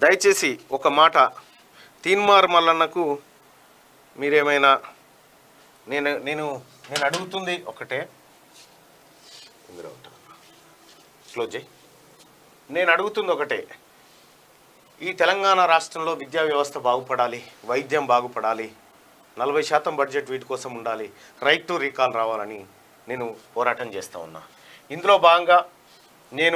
దయచేసి ఒక మాట తీన్మార్ మల్లన్నకు మీరేమైనా నేను నేను నేను అడుగుతుంది ఒకటే ఇందులో ఉంటుంది క్లోజ్ చేయి నేను అడుగుతుంది ఒకటే ఈ తెలంగాణ రాష్ట్రంలో విద్యా వ్యవస్థ బాగుపడాలి వైద్యం బాగుపడాలి నలభై శాతం బడ్జెట్ వీటి కోసం ఉండాలి రైట్ టు రీకాల్ రావాలని నేను పోరాటం చేస్తూ ఉన్నా ఇందులో భాగంగా నేను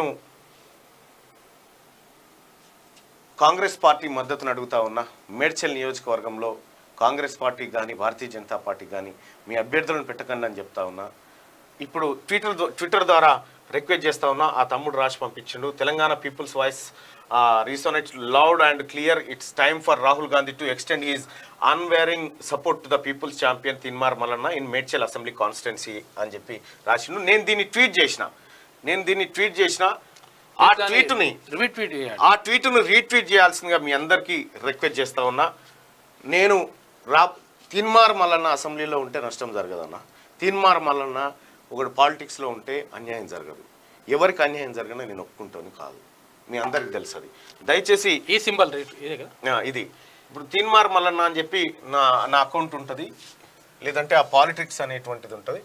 కాంగ్రెస్ పార్టీ మద్దతును అడుగుతా ఉన్నా మేడ్చల్ నియోజకవర్గంలో కాంగ్రెస్ పార్టీ కానీ భారతీయ జనతా పార్టీ కానీ మీ అభ్యర్థులను పెట్టకండి అని చెప్తా ఉన్నా ఇప్పుడు ట్విట్టర్ ద్వా- ట్విట్టర్ ద్వారా రిక్వెస్ట్ చేస్తా ఉన్నా ఆ తమ్ముడు రాసి పంపించిండు Telangana people's voice resonate loud and clear it's time for Rahul Gandhi to extend is unwavering support to the people's champion Teenmar Mallanna in Medchal assembly constituency అని చెప్పి రాసిండు నేను దీన్ని ట్వీట్ చేసిన నేను దీన్ని ట్వీట్ చేసిన ఆ ట్వీట్ని రిట్వీట్ చేయాలి ఆ ట్వీట్ను రీట్వీట్ చేయాల్సిందిగా మీ అందరికీ రిక్వెస్ట్ చేస్తా ఉన్నా నేను రా తిన్మార్ మల్లన్న అసెంబ్లీలో ఉంటే నష్టం జరగదన్న తిన్మార్ మల్లన్న ఒకడు పాలిటిక్స్లో ఉంటే అన్యాయం జరగదు ఎవరికి అన్యాయం జరగనా నేను ఒప్పుకుంటాను కాదు మీ అందరికి తెలుసు అది దయచేసి ఈ సింబల్ ఇదే కదా ఆ, ఇది ఇప్పుడు తీన్మార్ మల్లన్న అని చెప్పి నా నా అకౌంట్ ఉంటుంది లేదంటే ఆ పాలిటిక్స్ అనేటువంటిది ఉంటుంది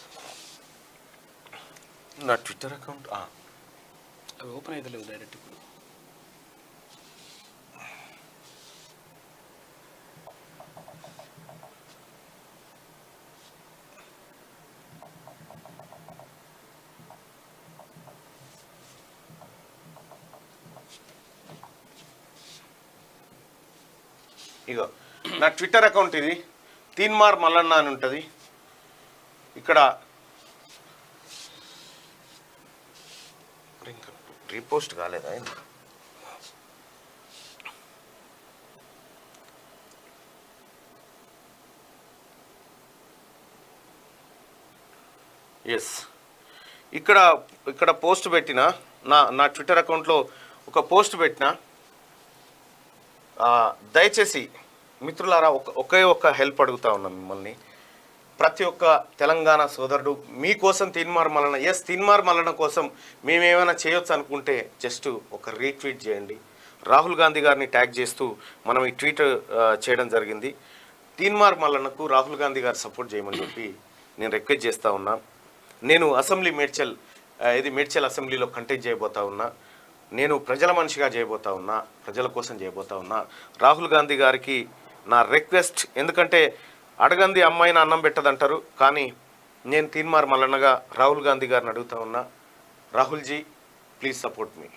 నా ట్విట్టర్ అకౌంట్ అవి ఓపెన్ అయితే లేవు డైరెక్ట్ ఇప్పుడు ఇగో నా ట్విట్టర్ అకౌంట్ ఇది తీన్మార్ మల్లన్న అని ఉంటుంది ఇక్కడ ఇంకా రీపోస్ట్ కాలేదా ఇది? ఎస్ ఇక్కడ ఇక్కడ పోస్ట్ పెట్టిన నా నా ట్విట్టర్ అకౌంట్లో ఒక పోస్ట్ పెట్టిన ఆ, దయచేసి మిత్రులారా ఒక ఒకే ఒక్క హెల్ప్ అడుగుతా ఉన్నాం మిమ్మల్ని ప్రతి ఒక్క తెలంగాణ సోదరుడు మీకోసం తీన్మార్ మల్లన ఎస్ తీన్మార్ మల్లన కోసం మేమేమైనా చేయొచ్చు అనుకుంటే జస్ట్ ఒక రీట్వీట్ చేయండి రాహుల్ గాంధీ గారిని ట్యాగ్ చేస్తూ మనం ఈ ట్వీట్ ఆ, చేయడం జరిగింది తీన్మార్ మల్లన్నకు రాహుల్ గాంధీ గారు సపోర్ట్ చేయమని చెప్పి నేను రిక్వెస్ట్ చేస్తా ఉన్నా నేను అసెంబ్లీ మేడ్చల్ ఆ, ఇది మేడ్చల్ అసెంబ్లీలో కంటెస్ట్ చేయబోతా ఉన్నా నేను ప్రజల మనిషిగా చేయబోతా ఉన్నా ప్రజల కోసం చేయబోతా ఉన్నా రాహుల్ గాంధీ గారికి నా రిక్వెస్ట్ ఎందుకంటే అడగంది అమ్మాయిని అన్నం పెట్టదంటారు కానీ నేను తీన్మార్ మల్లన్నగా రాహుల్ గాంధీ గారిని అడుగుతా ఉన్నా రాహుల్జీ ప్లీజ్ సపోర్ట్ మీ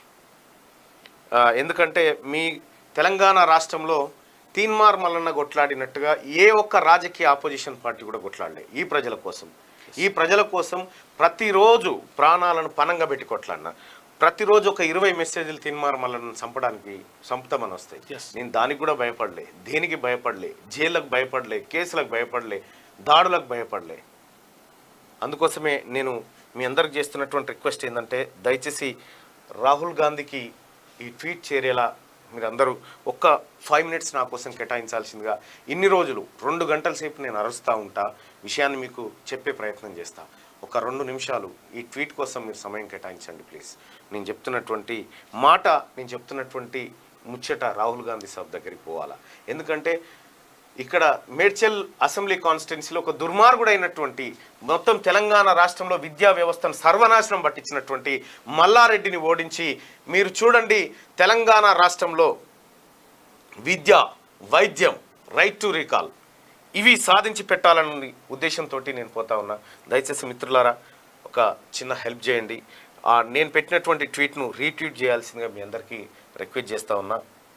ఎందుకంటే మీ తెలంగాణ రాష్ట్రంలో తీన్మార్ మల్లన్న కొట్లాడినట్టుగా ఏ ఒక్క రాజకీయ ఆపోజిషన్ పార్టీ కూడా కొట్లాడలే ఈ ప్రజల కోసం ఈ ప్రజల కోసం ప్రతిరోజు ప్రాణాలను పనంగా పెట్టి కొట్లాడిన ప్రతిరోజు ఒక ఇరవై మెసేజ్లు తీన్మార్ మల్లన్న చంపడానికి చంపుతామని వస్తాయి Yes. నేను దానికి కూడా భయపడలే దేనికి భయపడలే జైళ్ళకు భయపడలే కేసులకు భయపడలే దాడులకు భయపడలే అందుకోసమే నేను మీ అందరికి చేస్తున్నటువంటి రిక్వెస్ట్ ఏంటంటే దయచేసి రాహుల్ గాంధీకి ఈ ట్వీట్ చేరేలా మీరందరూ ఒక్క ఫైవ్ మినిట్స్ నా కోసం కేటాయించాల్సిందిగా ఇన్ని రోజులు రెండు గంటల సేపు నేను అరుస్తూ ఉంటా విషయాన్ని మీకు చెప్పే ప్రయత్నం చేస్తా ఒక రెండు నిమిషాలు ఈ ట్వీట్ కోసం మీరు సమయం కేటాయించండి ప్లీజ్ నేను చెప్తున్నటువంటి మాట నేను చెప్తున్నటువంటి ముచ్చట రాహుల్ గాంధీ సాబ్ దగ్గరికి పోవాలా ఎందుకంటే ఇక్కడ మేడ్చల్ అసెంబ్లీ కాన్స్టిట్యున్సీలో ఒక దుర్మార్గుడైనటువంటి మొత్తం తెలంగాణ రాష్ట్రంలో విద్యా వ్యవస్థను సర్వనాశనం పట్టించినటువంటి మల్లారెడ్డిని ఓడించి మీరు చూడండి తెలంగాణ రాష్ట్రంలో విద్య వైద్యం రైట్ టు రీకాల్ ఇవి సాధించి పెట్టాలన్న ఉద్దేశంతో నేను పోతా ఉన్నా దయచేసి మిత్రులారా ఒక చిన్న హెల్ప్ చేయండి ఆ, నేను పెట్టినటువంటి ట్వీట్ను రీట్వీట్ చేయాల్సిందిగా మీ అందరికీ రిక్వెస్ట్ చేస్తా ఉన్నా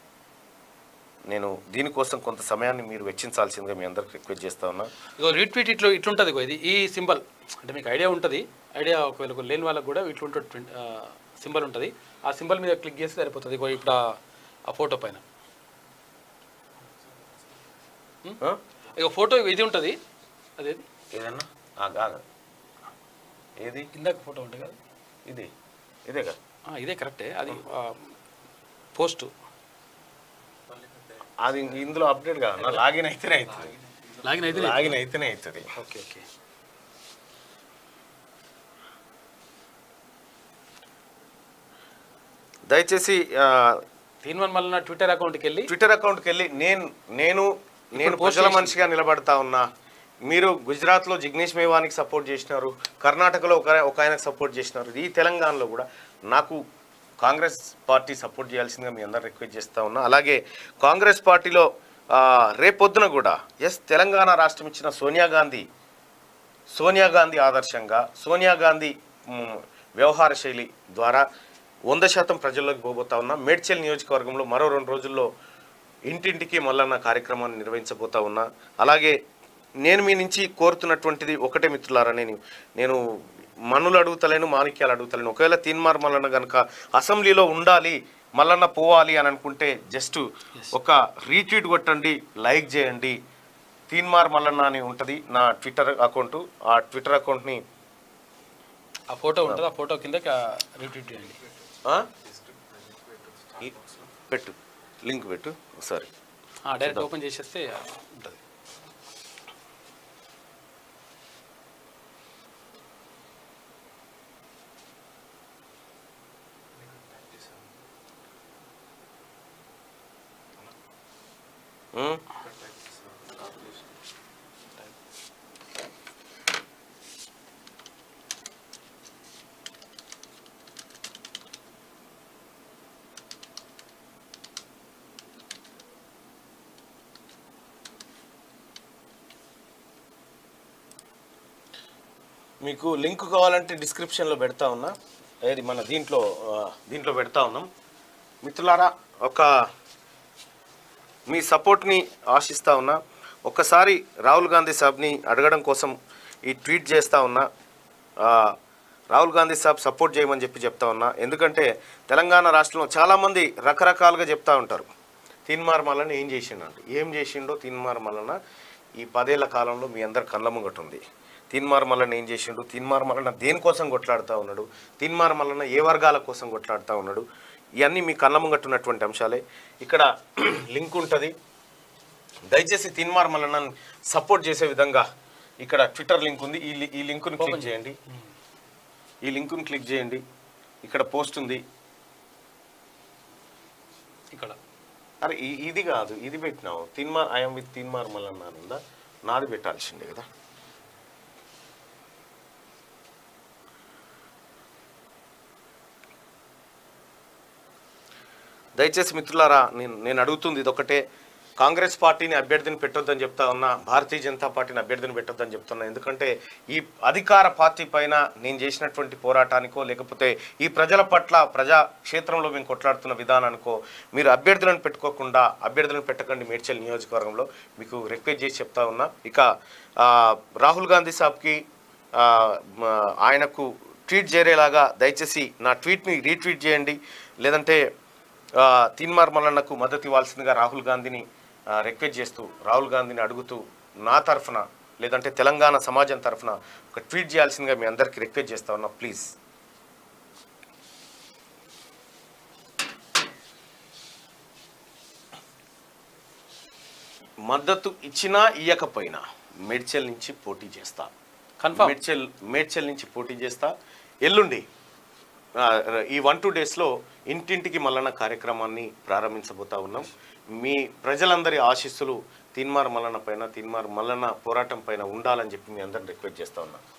నేను దీనికోసం కొంత సమయాన్ని మీరు వెచ్చించాల్సిందిగా మీ అందరికి రిక్వెస్ట్ చేస్తా ఉన్నా ఇగో రీట్వీట్ ఇట్లా ఇట్లుంటుంది ఇగో ఇది ఈ సింబల్ అంటే మీకు ఐడియా ఉంటుంది ఐడియా ఒకవేళ ఒక లేని వాళ్ళకి కూడా ఇట్లుంటుంది సింబల్ ఉంటుంది ఆ సింబల్ మీద క్లిక్ చేస్తే సరిపోతుంది ఇగో ఇప్పుడు ఆ- ఆ ఫోటో పైన ఆ? ఇక ఫోటో ఇది ఉంటుంది అదేది ఏదన్నా ఆగు, ఆగు. ఏది ఇందాక ఫోటో ఉంటుంది కదా ఇది ఇదే కదా ఆ, ఇదే కరెక్టే అది పోస్ట్ అది ఇందులో అప్డేట్ కాదన్నా లాగిన్ అయితేనే అవుతుంది లాగిన్ అయితే లాగిన్ అయితేనే అవుతుంది ఓకే ఓకే దయచేసి ఆ, తీన్వన్ మళ్ళీ ట్విట్టర్ అకౌంట్కి వెళ్ళి ట్విట్టర్ అకౌంట్కి వెళ్ళి నేను నేను నేను పోస్ట్ ప్రజల చేసి- మనిషిగా నిలబడతా ఉన్నా మీరు గుజరాత్లో జిగ్నేష్ మేవానికి సపోర్ట్ చేసినారు కర్ణాటకలో ఒక ఒక ఆయనకు సపోర్ట్ చేసినారు ఈ తెలంగాణలో కూడా నాకు కాంగ్రెస్ పార్టీ సపోర్ట్ చేయాల్సిందిగా మీ అందరు రిక్వెస్ట్ చేస్తా ఉన్నా అలాగే కాంగ్రెస్ పార్టీలో ఆ, రేపొద్దున కూడా ఎస్ తెలంగాణ రాష్ట్రం ఇచ్చిన సోనియా గాంధీ సోనియా గాంధీ ఆదర్శంగా సోనియా గాంధీ మ్, వ్యవహార శైలి ద్వారా వంద శాతం ప్రజల్లోకి పోబోతా ఉన్నా మేడ్చల్ నియోజకవర్గంలో మరో రెండు రోజుల్లో ఇంటింటికి మల్లన్న కార్యక్రమాన్ని నిర్వహించబోతా ఉన్నా అలాగే నేను మీ నుంచి కోరుతున్నటువంటిది ఒకటే మిత్రులారా నేను నేను మన్నులు అడుగుతలేను మాణిక్యాలు అడుగుతలేను ఒకవేళ తీన్మార్ మల్లన్న కనుక అసెంబ్లీలో ఉండాలి మల్లన్న పోవాలి అని అనుకుంటే జస్ట్ ఒక రీట్వీట్ కొట్టండి లైక్ చేయండి తీన్మార్ మల్లన్న అని ఉంటుంది నా ట్విట్టర్ అకౌంట్ ఆ ట్విట్టర్ అకౌంట్ని ఆ ఫోటో ఉంటుంది ఆ ఫోటో కింద రిట్వీట్ చేయండి ఆ? ఈ- పెట్టు లింక్ పెట్టు ఒకసారి డైరెక్ట్ ఓపెన్ చేసేస్తే ఉంటుంది ఉం? మీకు లింక్ కావాలంటే డిస్క్రిప్షన్లో పెడతా ఉన్నా ఏది మన దీంట్లో ఆ, దీంట్లో పెడతా ఉన్నాం మిత్రులారా ఒక మీ సపోర్ట్ని ఆశిస్తా ఉన్నా ఒక్కసారి రాహుల్ గాంధీ సాబ్ని అడగడం కోసం ఈ ట్వీట్ చేస్తా ఉన్నా ఆ, రాహుల్ గాంధీ సాబ్ సపోర్ట్ చేయమని చెప్పి చెప్తా ఉన్నా ఎందుకంటే తెలంగాణ రాష్ట్రంలో చాలామంది రకరకాలుగా చెప్తా ఉంటారు తీన్మార్ మల్లన్న ఏం చేసిండంటే ఏం చేసిండో తీన్మార్ మల్లన్న ఈ పదేళ్ల కాలంలో మీ అందరి కళ్ళ ముంగట ఉంది తీన్మార్ మల్లన్న ఏం చేసిండు తీన్మార్ మల్లన్న దేనికోసం కొట్లాడుతూ ఉన్నాడు తీన్మార్ మల్లన్న ఏ వర్గాల కోసం కొట్లాడుతూ ఉన్నాడు ఇవన్నీ మీ కళ్ళ ముంగట ఉన్నటువంటి అంశాలే ఇక్కడ లింక్ ఉంటుంది దయచేసి తీన్మార్ మల్లన్నను సపోర్ట్ చేసే విధంగా ఇక్కడ ట్విట్టర్ లింక్ ఉంది ఈ లి- ఈ లింకుని క్లిక్ చేయండి ఈ లింకుని క్లిక్ చేయండి ఇక్కడ పోస్ట్ ఉంది ఇక్కడ అరే ఈ- ఇది కాదు ఇది పెట్టినావు తిన్మార్ ఐఎమ్ విత్ తిన్మార్ మల్లన్న అని ఉందా నాది పెట్టాల్సిందే కదా దయచేసి మిత్రులారా నేను నేను అడుగుతుంది ఇదొకటే కాంగ్రెస్ పార్టీని అభ్యర్థిని పెట్టొద్దని చెప్తా ఉన్నా భారతీయ జనతా పార్టీని అభ్యర్థిని పెట్టొద్దని చెప్తున్నా ఎందుకంటే ఈ అధికార పార్టీ పైన నేను చేసినటువంటి పోరాటానికో లేకపోతే ఈ ప్రజల పట్ల ప్రజా క్షేత్రంలో మేము కొట్లాడుతున్న విధానానికో మీరు అభ్యర్థులను పెట్టుకోకుండా అభ్యర్థులను పెట్టకండి మేడ్చల్ నియోజకవర్గంలో మీకు రిక్వెస్ట్ చేసి చెప్తా ఉన్నా ఇక ఆ, రాహుల్ గాంధీ సాబ్కి ఆ, మ- ఆయనకు ట్వీట్ చేరేలాగా దయచేసి నా ట్వీట్ని రీట్వీట్ చేయండి లేదంటే ఆ, తీన్మార్ మల్లన్నకు మద్దతు ఇవ్వాల్సిందిగా రాహుల్ గాంధీని ఆ, రిక్వెస్ట్ చేస్తూ రాహుల్ గాంధీని అడుగుతూ నా తరఫున లేదంటే తెలంగాణ సమాజం తరఫున ఒక ట్వీట్ చేయాల్సిందిగా మీ అందరికీ రిక్వెస్ట్ చేస్తా ఉన్నా ప్లీజ్ మద్దతు ఇచ్చినా ఇయ్యకపోయినా మేడ్చల్ నుంచి పోటీ చేస్తా కన్ఫర్మ్ మేడ్చల్ మేడ్చల్ నుంచి పోటీ చేస్తా ఎల్లుండి ఆ, ఈ వన్ టూ డేస్లో ఇంటింటికి మల్లన్న కార్యక్రమాన్ని ప్రారంభించబోతా ఉన్నాం మీ ప్రజలందరి ఆశీస్సులు తీన్మార్ మల్లన్న పైన తీన్మార్ మల్లన్న పోరాటం పైన ఉండాలని చెప్పి మీ అందరిని రిక్వెస్ట్ చేస్తా ఉన్నా